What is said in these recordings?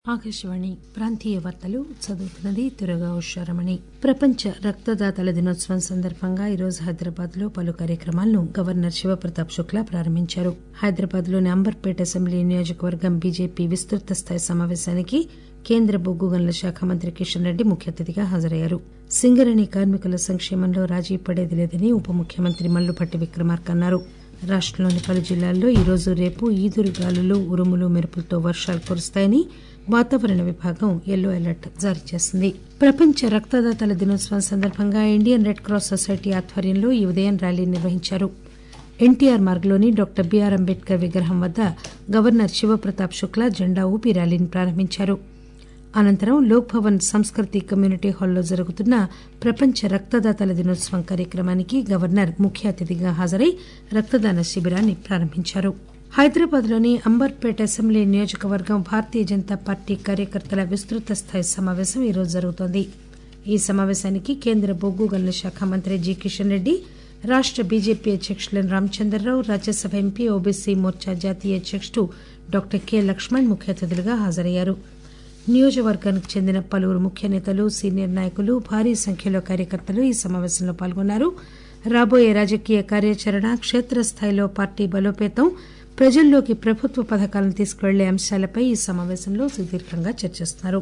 ఆకాశవాణి ప్రాంతీయ వార్తలు చదువుతున్నది తురగా ఉషారమణి ప్రపంచ రక్తదాతల దినోత్సవం సందర్భంగా ఈరోజు హైదరాబాద్ లో పలు కార్యక్రమాలను గవర్నర్ శివప్రతాప్ శుక్లా ప్రారంభించారు హైదరాబాద్ లోని అంబర్పేట అసెంబ్లీ నియోజకవర్గం బీజేపీ విస్తృత స్థాయి సమాపేశానికి కేంద్ర బొగ్గు గనుల శాఖ మంత్రి కిషన్ రెడ్డి ముఖ్య అతిథిగా హాజరయ్యారు సింగరేణి కార్మికుల సంక్షేమంలో రాజీ పడేది లేదని ఉప ముఖ్యమంత్రి మల్లుభట్టి విక్రమార్క అన్నారు రాష్టంలోని పలు జిల్లాల్లో ఈరోజు రేపు ఈదురు గాలులు ఉరుములు మెరుపులతో వర్షాలు కురుస్తాయని వాతావరణ విభాగం ఎల్లో అలర్ట్ జారీ చేసింది ప్రపంచ రక్తదాతల దినోత్సవం సందర్భంగా ఇండియన్ రెడ్ క్రాస్ సొసైటీ ఆధ్వర్యంలో ఈ ఉదయం ర్యాలీ నిర్వహించారు ఎన్టీఆర్ మార్గ్లోని డాక్టర్ బీఆర్ అంబేద్కర్ విగ్రహం వద్ద గవర్నర్ శివప్రతాప్ శుక్లా జెండా ఊపి ర్యాలీని ప్రారంభించారు అనంతరం లోక్ భవన్ సంస్కృతి కమ్యూనిటీ హాల్లో జరుగుతున్న ప్రపంచ రక్తదాతల దినోత్సవం కార్యక్రమానికి గవర్నర్ ముఖ్య అతిథిగా హాజరై రక్తదాన శిబిరాన్ని ప్రారంభించారు హైదరాబాద్ లోని అంబర్పేట అసెంబ్లీ నియోజకవర్గం భారతీయ జనతా పార్టీ కార్యకర్తల విస్తృత స్థాయి సమాపేశం ఈరోజు జరుగుతోంది ఈ సమాపేశానికి కేంద్ర బొగ్గు గనుల శాఖ మంత్రి జి కిషన్ రెడ్డి రాష్ట బీజేపీ అధ్యకులు రామచంద్రరావు రాజ్యసభ ఎంపీ ఓబీసీ మోర్చా జాతీయ అధ్యకుడు డాక్టర్ కె లక్ష్మణ్ ముఖ్య అతిథులుగా హాజరయ్యారు నియోజకవర్గానికి చెందిన పలువురు ముఖ్య నేతలు సీనియర్ నాయకులు భారీ సంఖ్యలో కార్యకర్తలు ఈ సమాపేశంలో పాల్గొన్నారు రాబోయే రాజకీయ కార్యాచరణ క్షేత్రస్థాయిలో పార్టీ బలోపేతం ప్రజల్లోకి ప్రభుత్వ పథకాలను తీసుకువెళ్లే అంశాలపై ఈ సమాపేశంలో సుదీర్ఘంగా చర్చిస్తున్నారు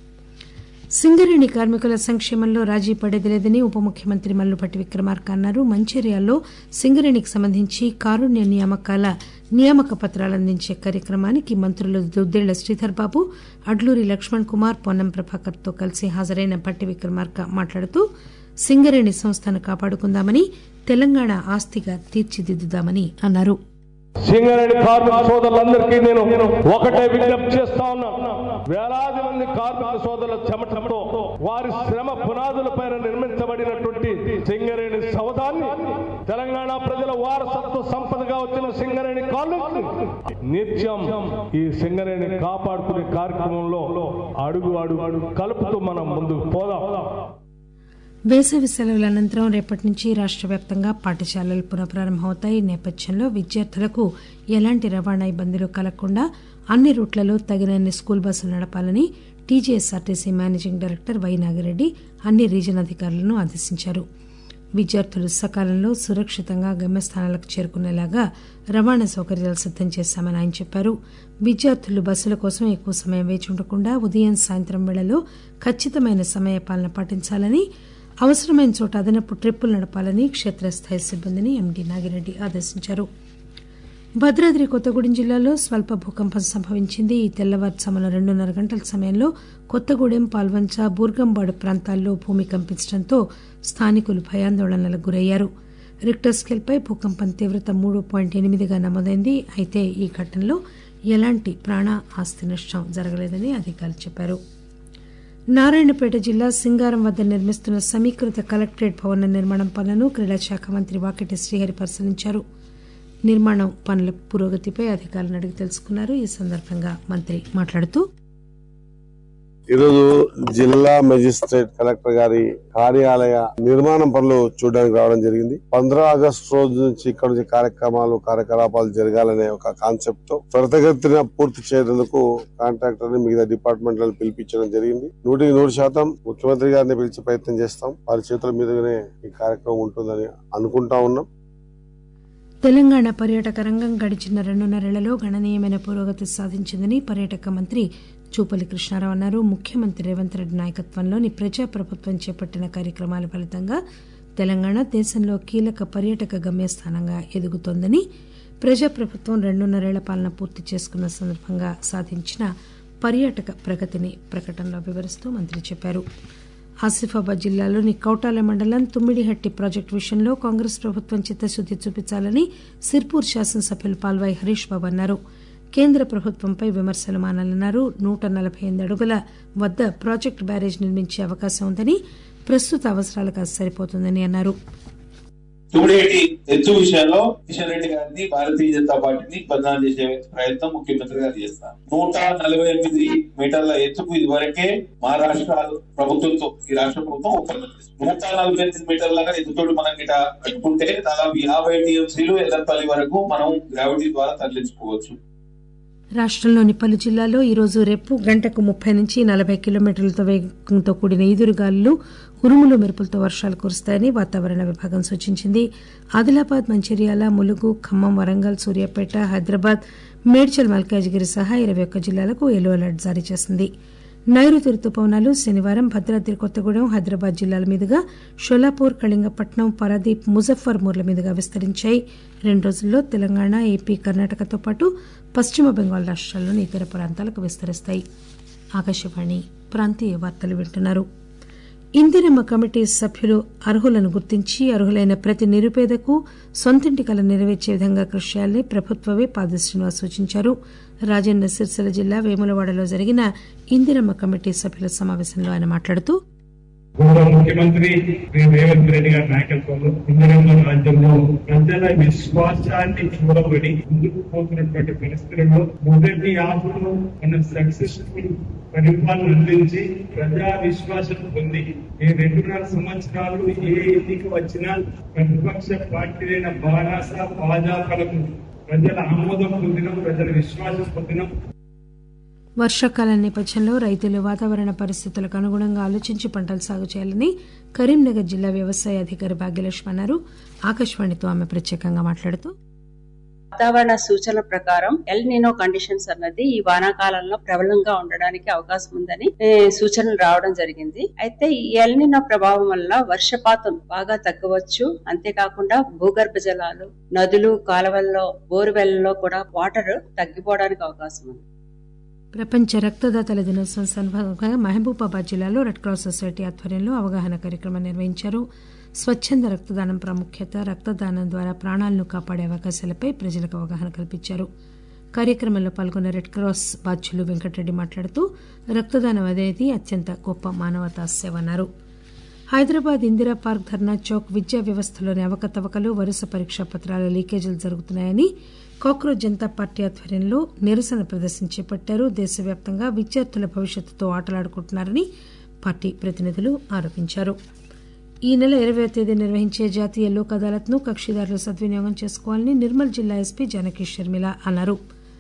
సింగరేణి కార్మికుల సంక్షేమంలో రాజీ పడేది లేదని ఉప ముఖ్యమంత్రి మల్లుభట్టి విక్రమార్క అన్నారు మంచిర్యాలలో సింగరేణికి సంబంధించి కారుణ్య నియామకాల నియామక పత్రాలు అందించే కార్యక్రమానికి మంత్రులు దుద్దేళ్ల శ్రీధర్ బాబు అడ్లూరి లక్ష్మణ్ కుమార్ పొన్నం ప్రభాకర్ తో కలిసి హాజరైన భట్టి విక్రమార్క మాట్లాడుతూ సింగరేణి సంస్థను కాపాడుకుందామని తెలంగాణ ఆస్తిగా తీర్చిదిద్దుదామని అన్నారు సింగరేణి కార్మిక సోదరులందరికీ నేను ఒకటే విజ్ఞప్తి చేస్తా ఉన్నాను వేలాది మంది కార్మిక సోదరుల చెమటతో వారి శ్రమ పునాదుల పైన నిర్మించబడినటువంటి సింగరేణి సౌదాన్ని తెలంగాణ ప్రజల వారసత్వ సంపదగా వచ్చిన సింగరేణి కాలేజ్ నిత్యం ఈ సింగరేణి కాపాడుకునే కార్యక్రమంలో అడుగు అడుగు కలుపుతూ మనం ముందుకు పోదాం వేసవి సెలవుల అనంతరం రేపటి నుంచి రాష్ట వ్యాప్తంగా పాఠశాలలు పునఃప్రారంభమవుతాయి ఈ నేపథ్యంలో విద్యార్థులకు ఎలాంటి రవాణా ఇబ్బందులు కలగకుండా అన్ని రూట్లలో తగినన్ని స్కూల్ బస్సులు నడపాలని TGSRTC managing director Y Nagireddy అన్ని రీజన్ అధికారులను ఆదేశించారు విద్యార్థులు సకాలంలో సురక్షితంగా గమ్యస్థానాలకు చేరుకునేలాగా రవాణా సౌకర్యాలు సిద్దం చేశామని ఆయన చెప్పారు విద్యార్థులు బస్సుల కోసం ఎక్కువ సమయం వేచి ఉండకుండా ఉదయం సాయంత్రం వేళలో ఖచ్చితమైన సమయ పాలన పాటించాలని అవసరమైన చోట అదనపు ట్రిప్పులు నడపాలని క్షేత్రస్థాయి సిబ్బందిని ఎండీ నాగిరెడ్డి ఆదేశించారు భద్రాద్రి కొత్తగూడెం జిల్లాలో స్వల్ప భూకంపం సంభవించింది ఈ తెల్లవారుజామున రెండున్నర గంటల సమయంలో కొత్తగూడెం పాల్వంచ బూర్గంబాడు ప్రాంతాల్లో భూమి కంపించడంతో స్థానికులు భయాందోళనలకు గురయ్యారు రిక్టర్ స్కేల్పై భూకంపం తీవ్రత మూడు పాయింట్ ఎనిమిదిగా నమోదైంది అయితే ఈ ఘటనలో ఎలాంటి ప్రాణ ఆస్తి నష్టం జరగలేదని అధికారులు చెప్పారు నారాయణపేట జిల్లా సింగారం వద్ద నిర్మిస్తున్న సమీకృత కలెక్టరేట్ భవన నిర్మాణం పనులను క్రీడా శాఖ మంత్రి వాకిటి శ్రీహరి పరిశీలించారు నిర్మాణం పనుల పురోగతిపై అధికారులను అడిగి తెలుసుకున్నారు ఈ సందర్భంగా మంత్రి మాట్లాడుతూ ఈరోజు జిల్లా మెజిస్ట్రేట్ కలెక్టర్ గారి కార్యాలయ నిర్మాణం పనులు చూడడానికి రావడం జరిగింది పంద్రా ఆగస్టు రోజు నుంచి ఇక్కడ నుంచి కార్యక్రమాలు కార్యకలాపాలు జరగాలనే ఒక కాన్సెప్ట్ తో త్వరితగతిన పూర్తి చేయడానికి కాంట్రాక్టర్ ని మిగతా డిపార్ట్మెంట్లను పిలిపించడం జరిగింది నూటికి నూరు శాతం ముఖ్యమంత్రి గారిని పిలిచే ప్రయత్నం చేస్తాం వారి చేతుల మీదుగానే ఈ కార్యక్రమం ఉంటుందని అనుకుంటా ఉన్నాం తెలంగాణ పర్యాటక రంగం గడిచిన రెండున్నరేళ్లలో గణనీయమైన పురోగతి సాధించిందని పర్యాటక మంత్రి చూపల్లి కృష్ణారావు అన్నారు ముఖ్యమంత్రి రేవంత్ రెడ్డి నాయకత్వంలోని ప్రజాప్రభుత్వం చేపట్టిన కార్యక్రమాల ఫలితంగా తెలంగాణ దేశంలో కీలక పర్యాటక గమ్యస్థానంగా ఎదుగుతోందని ప్రజాప్రభుత్వం రెండున్నరేళ్ల పాలన పూర్తి చేసుకున్న సందర్భంగా సాధించిన పర్యాటక ప్రగతిని ప్రకటనలో వివరిస్తూ మంత్రి చెప్పారు ఆసిఫాబాద్ జిల్లాలోని కౌటాల మండలం తుమ్మిడిహట్టి ప్రాజెక్టు విషయంలో కాంగ్రెస్ ప్రభుత్వం చిత్తశుద్ది చూపించాలని సిర్పూర్ శాసనసభ్యులు పాల్వాయి హరీష్ బాబు అన్నారు కేంద్ర ప్రభుత్వంపై విమర్శలు మానాలన్నారు నూట నలభై ఎనిమిది అడుగుల వద్ద ప్రాజెక్టు బ్యారేజ్ నిర్మించే అవకాశం ఉందని ప్రస్తుత అవసరాలకు అది సరిపోతుందని అన్నారు తుమ్మిడిగడ్డి ఎత్తు విషయంలో కిషన్ రెడ్డి గారిని భారతీయ జనతా పార్టీని బదనాలు చేసే ప్రయత్నం ముఖ్యమంత్రి గారు చేస్తారు నూట నలభై ఎనిమిది మీటర్ల ఎత్తుకు ఇదివరకే మహారాష్ట్ర ప్రభుత్వంతో ఈ రాష్ట్ర ప్రభుత్వం ఒప్పందం చేసింది నూట నలభై ఎనిమిది మీటర్ల ఎత్తుతోటి మనం గిట కట్టుకుంటే దాదాపు యాభై టీఎంసీలు ఎల్లపల్లి వరకు మనం గ్రావిటీ ద్వారా తరలించుకోవచ్చు రాష్టంలోని పలు జిల్లాల్లో ఈరోజు రేపు గంటకు ముప్పై నుంచి నలభై కిలోమీటర్లతో వేగంతో కూడిన ఈదురుగాలులు ఉరుములు మెరుపులతో వర్షాలు కురుస్తాయని వాతావరణ విభాగం సూచించింది ఆదిలాబాద్ మంచిర్యాల ములుగు ఖమ్మం వరంగల్ సూర్యాపేట హైదరాబాద్ మేడ్చల్ మల్కాజిగిరి సహా ఇరవై ఒక్క జిల్లాలకు ఎల్లో అలర్ట్ జారీ చేసింది నైరుతి రుతుపవనాలు శనివారం భద్రాద్రి కొత్తగూడెం హైదరాబాద్ జిల్లాల మీదుగా షోలాపూర్ కళింగపట్నం పారాదీప్ ముజఫర్పూర్ల మీదుగా విస్తరించాయి రెండు రోజుల్లో తెలంగాణ ఏపీ కర్ణాటకతో పాటు పశ్చిమ బెంగాల్ రాష్ట్రాల్లోని ఇతర ప్రాంతాలకు విస్తరిస్తాయి ఆకాశవాణి ప్రాంతీయ వార్తలు వింటున్నారు ఇందిరమ్మ కమిటీ సభ్యులు అర్హులను గుర్తించి అర్హులైన ప్రతి నిరుపేదకు సొంతింటి కల నెరవేర్చే విధంగా కృషి చేయాలని ప్రభుత్వ విప్ ఆది శ్రీనివాస్ సూచించారు రాజన్న సిరిసిల్ల జిల్లా వేములవాడలో జరిగిన ఇందిరమ్మ కమిటీ సభ్యుల సమావేశంలో ఆయన మాట్లాడుతూ గౌరవ ముఖ్యమంత్రి శ్రీ రేవంత్ రెడ్డి గారి నాయకత్వంలో ఇందిరమ్మ రాజ్యంలో ప్రజల విశ్వాసాన్ని చూడబడి ముందుకు పోతున్నటువంటి పరిస్థితుల్లో మొదటి ఆఫ్లో మనం సక్సెస్ఫుల్ పరిపాలన అందించి ప్రజా విశ్వాసం పొంది ఈ రెండున్నర సంవత్సరాలు ఏ ఎన్నిక వచ్చినా ప్రతిపక్ష పార్టీలైన బారాస భాజపాలకు ప్రజల ఆమోదం పొందినం ప్రజల విశ్వాసం పొందినం వర్షాకాలం నేపథ్యంలో రైతులు వాతావరణ పరిస్థితులకు అనుగుణంగా ఆలోచించి పంటలు సాగు చేయాలని కరీంనగర్ జిల్లా వ్యవసాయ అధికారి భాగ్యలక్ష్మి అన్నారు ఆకాశవాణితో ఆమె ప్రత్యేకంగా మాట్లాడుతూ వాతావరణ సూచనల ప్రకారం ఎల్ నినో కండిషన్స్ అన్నది ఈ వానాకాలంలో ప్రబలంగా ఉండడానికి అవకాశం ఉందని ఏ, సూచనలు రావడం జరిగింది అయితే ఈ ఎల్ నినో ప్రభావం వల్ల వర్షపాతం బాగా తగ్గవచ్చు అంతేకాకుండా భూగర్భ జలాలు నదులు కాలువల్లో బోరువెల్లలో కూడా వాటర్ తగ్గిపోవడానికి అవకాశం ఉంది ప్రపంచ రక్తదాతల దినోత్సవం సందర్భంగా మహబూబాబాద్ జిల్లాలో రెడ్ క్రాస్ సొసైటీ ఆధ్వర్యంలో అవగాహన కార్యక్రమం నిర్వహించారు స్వచ్ఛంద రక్తదానం ప్రాముఖ్యత రక్తదానం ద్వారా ప్రాణాలను కాపాడే అవకాశాలపై ప్రజలకు అవగాహన కల్పించారు కార్యక్రమంలో పాల్గొన్న రెడ్ క్రాస్ బాధ్యులు వెంకటరెడ్డి మాట్లాడుతూ రక్తదానం అనేది అత్యంత గొప్ప మానవతా సేవ అన్నారు హైదరాబాద్ ఇందిరా పార్క్ ధర్నా చౌక్ విద్యా వ్యవస్థలోని అవకతవకలు వరుస పరీక్షా పత్రాల లీకేజీలు జరుగుతున్నాయని కాక్రోచ్ జనతా పార్టీ ఆధ్వర్యంలో నిరసన ప్రదర్శన చేపట్టారు దేశవ్యాప్తంగా విద్యార్థుల భవిష్యత్తుతో ఆటలాడుకుంటున్నారని పార్టీ ప్రతినిధులు ఆరోపించారు ఈ నెల ఇరవై తేదీ నిర్వహించే జాతీయ లోక్ అదాలత్ను కక్షిదారులు సద్వినియోగం చేసుకోవాలని నిర్మల్ జిల్లా ఎస్పీ జానకి షర్మిల అన్నారు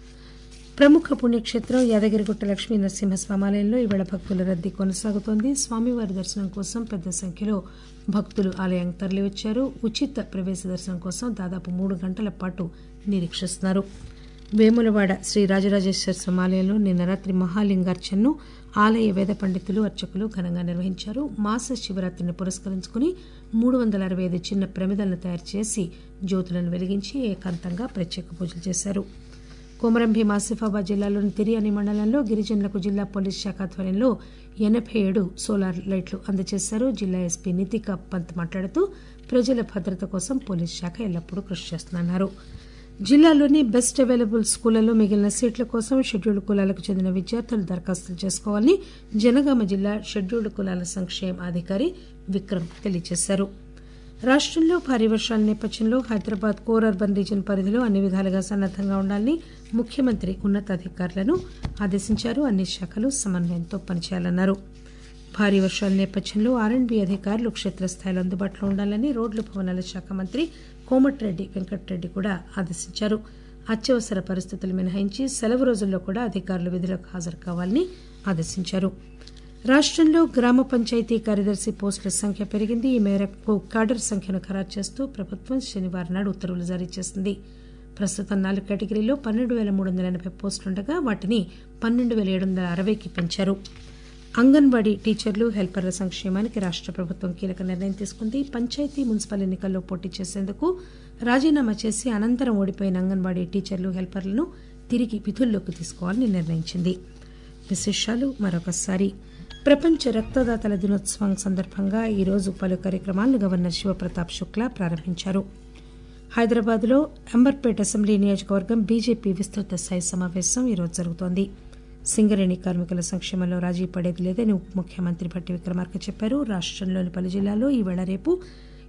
ప్రముఖ పుణ్యక్షేత్రం యాదగిరిగుట్ట లక్ష్మీ నరసింహస్వామి ఆలయంలో ఈవేళ భక్తుల రద్దీ కొనసాగుతోంది స్వామివారి దర్శనం కోసం పెద్ద సంఖ్యలో భక్తులు ఆలయానికి తరలివచ్చారు ఉచిత ప్రవేశ దర్శనం కోసం దాదాపు మూడు గంటల పాటు నిరీక్షిస్తున్నారు వేములవాడ శ్రీ రాజరాజేశ్వర స్వామి ఆలయంలో నిన్న రాత్రి మహాలింగార్చనను ఆలయ వేద పండితులు అర్చకులు ఘనంగా నిర్వహించారు మాస శివరాత్రిని పురస్కరించుకుని మూడు వందల అరవై ఐదు చిన్న ప్రమిదలను తయారు చేసి జ్యోతులను వెలిగించి ఏకాంతంగా ప్రత్యేక పూజలు చేశారు కొమరం భీం ఆసిఫాబాద్ జిల్లాలోని తిరియాని మండలంలో గిరిజనులకు జిల్లా పోలీస్ శాఖ ఆధ్వర్యంలో ఎనభై ఏడు సోలార్ లైట్లు అందజేశారు జిల్లా ఎస్పీ నితికా పంత్ మాట్లాడుతూ ప్రజల భద్రత కోసం పోలీస్ శాఖ ఎల్లప్పుడూ కృషి చేస్తుందన్నారు జిల్లాలోని బెస్ట్ అవైలబుల్ స్కూళ్లలో మిగిలిన సీట్ల కోసం షెడ్యూల్డ్ కులాలకు చెందిన విద్యార్థులు దరఖాస్తులు చేసుకోవాలని జనగామ జిల్లా షెడ్యూల్డ్ కులాల సంక్షేమ అధికారి విక్రమ్ తెలియజేశారు రాష్టంలో భారీ వర్షాల నేపథ్యంలో హైదరాబాద్ కోర్ అర్బన్ రీజన్ పరిధిలో అన్ని విధాలుగా సన్నద్దంగా ఉండాలని ముఖ్యమంత్రి ఉన్నతాధికారులను ఆదేశించారు అన్ని శాఖలు సమన్వయంతో పనిచేయాలన్నారు భారీ వర్షాల నేపథ్యంలో ఆర్ఎండ్బీ అధికారులు క్షేత్రస్థాయిలో అందుబాటులో ఉండాలని రోడ్లు భవనాల శాఖ మంత్రి కోమటిరెడ్డి వెంకటరెడ్డి కూడా ఆదేశించారు అత్యవసర పరిస్థితులు మినహాయించి సెలవు రోజుల్లో కూడా అధికారులు విధులకు హాజరు కావాలని ఆదేశించారు రాష్టంలో గ్రామ పంచాయతీ కార్యదర్శి పోస్టుల సంఖ్య పెరిగింది ఈ మేరకు కాడర్ సంఖ్యను ఖరారు చేస్తూ ప్రభుత్వం శనివారం నాడు ఉత్తర్వులు జారీ చేసింది ప్రస్తుతం నాలుగు కేటగిరీలో పన్నెండు వేల మూడు వందల ఎనభై పోస్టులుండగా వాటిని పన్నెండు వేల ఏడు వందల అరవైకి పెంచారు అంగన్వాడీ టీచర్లు హెల్పర్ల సంక్షేమానికి రాష్ట ప్రభుత్వం కీలక నిర్ణయం తీసుకుంది పంచాయతీ మున్సిపల్ ఎన్నికల్లో పోటీ చేసేందుకు రాజీనామా చేసి అనంతరం ఓడిపోయిన అంగన్వాడీ టీచర్లు హెల్పర్లను తిరిగి విధుల్లోకి తీసుకోవాలని నిర్ణయించింది విశేషాలు మరొకసారి ప్రపంచ రక్తదాతల దినోత్సవం సందర్భంగా ఈరోజు పలు కార్యక్రమాలను గవర్నర్ శివప్రతాప్ శుక్లా ప్రారంభించారు హైదరాబాద్లో అంబర్పేట్ అసెంబ్లీ నియోజకవర్గం బీజేపీ విస్తృత స్థాయి సమావేశం ఈరోజు జరుగుతోంది సింగరేణి కార్మికుల సంక్షేమంలో రాజీ పడేది లేదని ఉప ముఖ్యమంత్రి భట్టి విక్రమార్క చెప్పారు రాష్టంలోని పలు జిల్లాల్లో ఈవేళ రేపు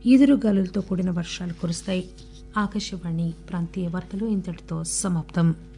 ఈదురుగాలులతో కూడిన వర్షాలు కురుస్తాయి ఆకాశవాణి ప్రాంతీయ వార్తలు ఇంతటితో సమాప్తం